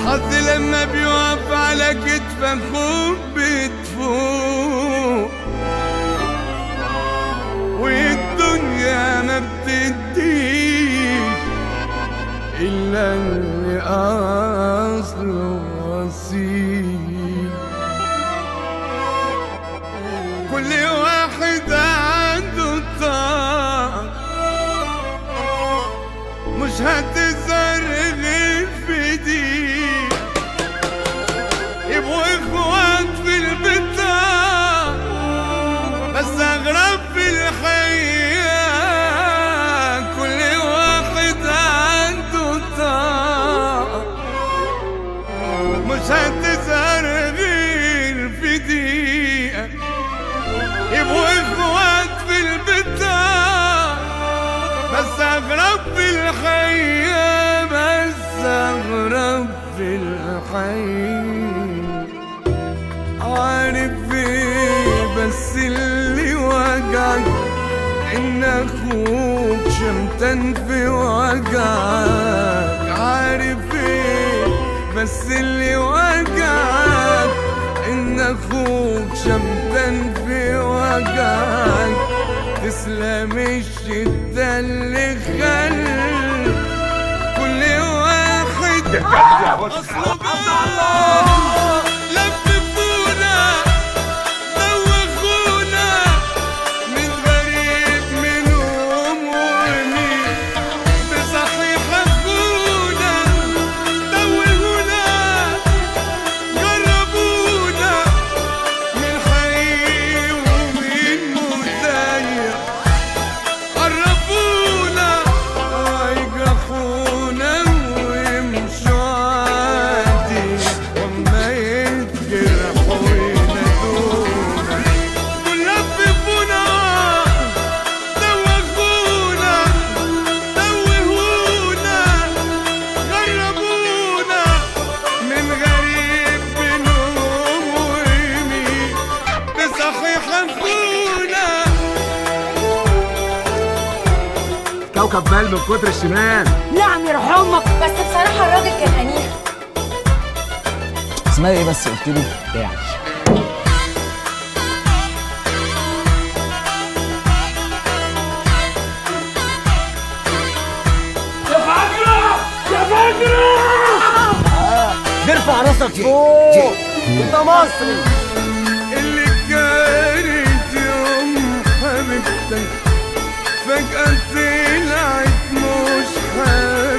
الحظ لما بيقف على كتف اخوك بتفوق والدنيا ما بتديش إلا اللي أصله أصيل كل واحد عنده طاقة مش هتظهر غير في دي يبقوا اخوات في البتاع بس اغرب في الحياة كل واحد عنده طاقة مش هتظهر غير في دقيقة يبقوا اخوات في البتاع بس اغرب في الحياة بس اغرب في الحياة عارف ايه بس اللي وجعك ان اخوك شمتان في وجعك عارف ايه بس اللي وجعك ان اخوك شمتان في وجعك تسلم الشدة اللي خل كل واحد اصله بقى لففونا دوخونا من غريب منهم ومين بصحيح اخونا دوهونا جربونا من حقيقي ومن مزيف قربونا يجرحونا ويمشوا عادي وما يتجرحوا ينادونا ولففونا دوخونا دوهونا غربونا من غريب بينهم ويمين بصحيح اخونا كوكب بال من كتر الشمال نعم يرحمك بس بصراحة الراجل كان أنيق اسمها ايه بس قلت لي بتاع نرفع راسك فوق انت مصري اللي كانت يوم حبيبتك فجأة طلعت مش حبيبتك